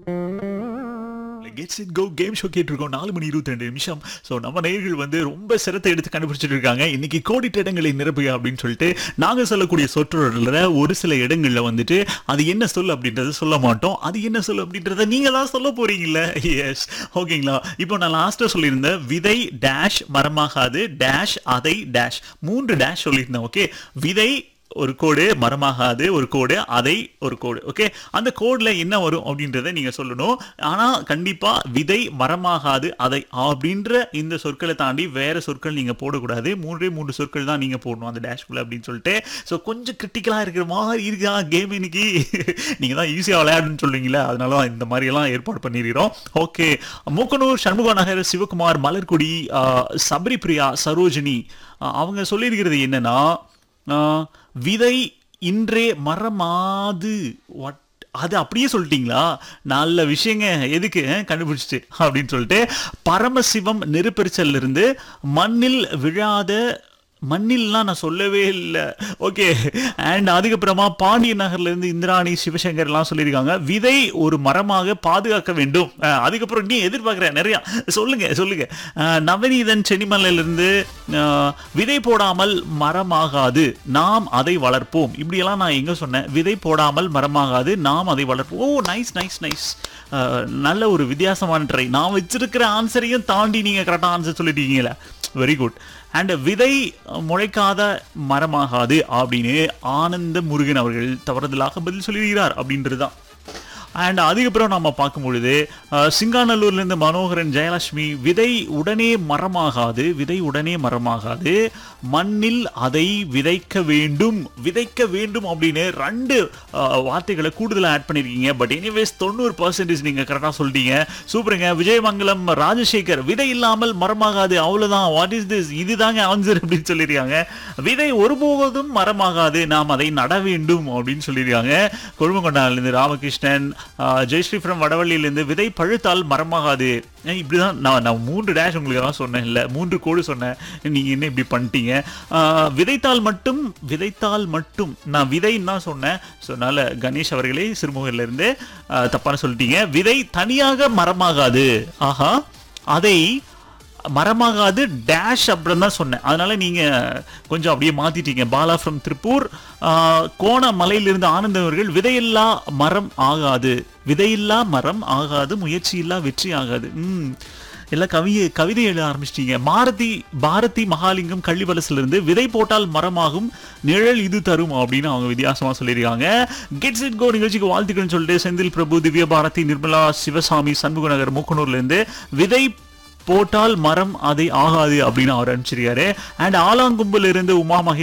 Gets it go game show கேட்டிருக்கோம் நாலு மணி இருபத்தி ரெண்டு நிமிஷம் ஸோ நம்ம நேயர்கள் வந்து ரொம்ப சிரத்தை எடுத்து கண்டுபிடிச்சிட்டு இருக்காங்க இன்னைக்கு கோடிட்ட இடங்களை நிரப்புக அப்படின்னு சொல்லிட்டு நாங்கள் சொல்லக்கூடிய சொற்றொடரில் ஒரு சில இடங்களில் வந்துட்டு அது என்ன சொல் அப்படின்றத சொல்ல மாட்டோம் அது என்ன சொல் அப்படின்றத நீங்க தான் சொல்ல போறீங்கல்ல எஸ் ஓகேங்களா இப்போ நான் லாஸ்ட்டாக சொல்லியிருந்தேன் விதை டேஷ் மரமாகாது டேஷ் அதை டேஷ் மூன்று டேஷ் சொல்லியிருந்தேன் ஓகே விதை ஒரு கோடு மரமாகாது ஒரு கோடு அதை ஒரு கோடு ஓகே அந்த கோட்ல என்ன வரும் அப்படின்றத நீங்க சொல்லணும் ஆனா கண்டிப்பா விதை மரமாகாது அதை அப்படின்ற இந்த சொற்களை தாண்டி வேற சொற்கள் நீங்க போடக்கூடாது மூன்றே மூன்று சொற்கள் தான் நீங்க போடணும் அந்த டேஷ்குள்ள அப்படின்னு சொல்லிட்டு ஸோ கொஞ்சம் கிரிட்டிக்கலா இருக்கிற மாதிரி இருக்கா கேம் இன்னைக்கு நீங்க தான் ஈஸியா விளையாடுன்னு சொல்றீங்களா அதனால தான் இந்த மாதிரி எல்லாம் ஏற்பாடு பண்ணிருக்கிறோம் ஓகே மூக்கனூர் சண்முக நகர் சிவகுமார் மலர்கொடி ஆஹ், சபரி பிரியா சரோஜினி ஆஹ், அவங்க சொல்லியிருக்கிறது என்னன்னா ஆஹ், விதை இன்றே மரமாது what? அது அப்படியே சொல்லிட்டீங்களா நல்ல விஷயங்க எதுக்கு அஹ், கண்டுபிடிச்சிட்டு அப்படின்னு சொல்லிட்டு பரமசிவம் நெருப்பெரிச்சல்ல இருந்து மண்ணில் விழாத மண்ணில்லாம் நான் சொல்லவே இல்லை ஓகே அண்ட் அதுக்கப்புறமா பாண்டிய நகர்ல இருந்து இந்திராணி சிவசங்கர் எல்லாம் சொல்லியிருக்காங்க விதை ஒரு மரமாக பாதுகாக்க வேண்டும் அஹ், அதுக்கப்புறம் நீ எதிர்பார்க்குற நிறைய சொல்லுங்க சொல்லுங்க அஹ், நவநீதன் சென்னிமலையில இருந்து அஹ், விதை போடாமல் மரமாகாது நாம் அதை வளர்ப்போம் இப்படியெல்லாம் நான் எங்க சொன்னேன் விதை போடாமல் மரமாகாது நாம் அதை வளர்ப்போம் ஓ நைஸ் நைஸ் நைஸ் நல்ல ஒரு வித்தியாசமான ட்ரை நான் வச்சிருக்கிற ஆன்சரையும் தாண்டி நீங்க கரெக்டாக ஆன்சர் சொல்லிட்டீங்களே வெரி குட் அண்ட் விதை முளைக்காத மரமாகாது அப்படின்னு ஆனந்த முருகன் அவர்கள் தவறுதலாக பதில் சொல்லியிருக்கிறார் அப்படின்றது தான் அண்ட் அதுக்கப்புறம் நம்ம பார்க்கும் பொழுது அஹ், சிங்காநல்லூர்லேருந்து மனோகரன் ஜெயலட்சுமி விதை உடனே மரமாகாது விதை உடனே மரமாகாது மண்ணில் அதை விதைக்க வேண்டும் விதைக்க வேண்டும் அப்படின்னு ரெண்டு அஹ், வார்த்தைகளை கூடுதலாக ஆட் பண்ணியிருக்கீங்க பட் எனிவேஸ் தொண்ணூறு பர்சன்டேஜ் நீங்கள் கரெக்டாக சொல்லிட்டீங்க சூப்பருங்க விஜயமங்கலம் ராஜசேகர் விதை இல்லாமல் மரமாகாது அவ்வளோதான் வாட் இஸ் திஸ் இதுதாங்க ஆன்சர் அப்படின்னு சொல்லியிருக்காங்க விதை ஒருபோதும் மரமாகாது நாம் அதை நட வேண்டும் அப்படின்னு சொல்லியிருக்காங்க கொழுமங்கொண்டானிலிருந்து ராமகிருஷ்ணன் ஆஹ், ஜெயஸ்ரீ ஃப்ரம் வடவள்ளியிலேருந்து விதை பழுத்தால் மரமாகாது ஏன் இப்படிதான் நான் நான் மூன்று டேஷ் உங்களுக்கு தான் சொன்னேன் இல்லை மூன்று கோடு சொன்னேன் நீங்க என்ன இப்படி பண்ணிட்டீங்க ஆஹ், விதைத்தால் மட்டும் விதைத்தால் மட்டும் நான் விதைன்னு தான் சொன்னேன் ஸோ அதனால கணேஷ் அவர்களே சிறுமுகையில இருந்து ஆஹ், தப்பான சொல்லிட்டீங்க விதை தனியாக மரமாகாது ஆஹா அதை மரமாகாது டேஷ் அப்படின்னு தான் சொன்னேன் அதனால நீங்க கொஞ்சம் அப்படியே மாத்திட்டீங்க பாலா ஃப்ரம் திருப்பூர் ஆஹ், கோணமலையிலிருந்து ஆனந்தம் அவர்கள் விதையில்லா மரம் ஆகாது விதையில்லா மரம் ஆகாது முயற்சி இல்லா வெற்றி ஆகாது ம் எல்லாம் கவியை கவிதை எழுத ஆரம்பிச்சிட்டீங்க மாரதி பாரதி மகாலிங்கம் கள்ளிவலசுல இருந்து விதை போட்டால் மரமாகும் நிழல் இது தரும் அப்படின்னு அவங்க வித்தியாசமா சொல்லியிருக்காங்க கெட்ஸ் இட் கோ நிகழ்ச்சிக்கு வாழ்த்துக்கள்னு சொல்லிட்டு செந்தில் பிரபு திவ்ய பாரதி நிர்மலா சிவசாமி சண்முகநகர் மூக்கனூர்ல இருந்து விதை போட்டால் மரம் அதை ஆகாது அப்படின்னு அவர் அனுப்பிச்சிருக்காரு அண்ட் ஆலாங்கும்பில் இருந்து உமா மகேஷ்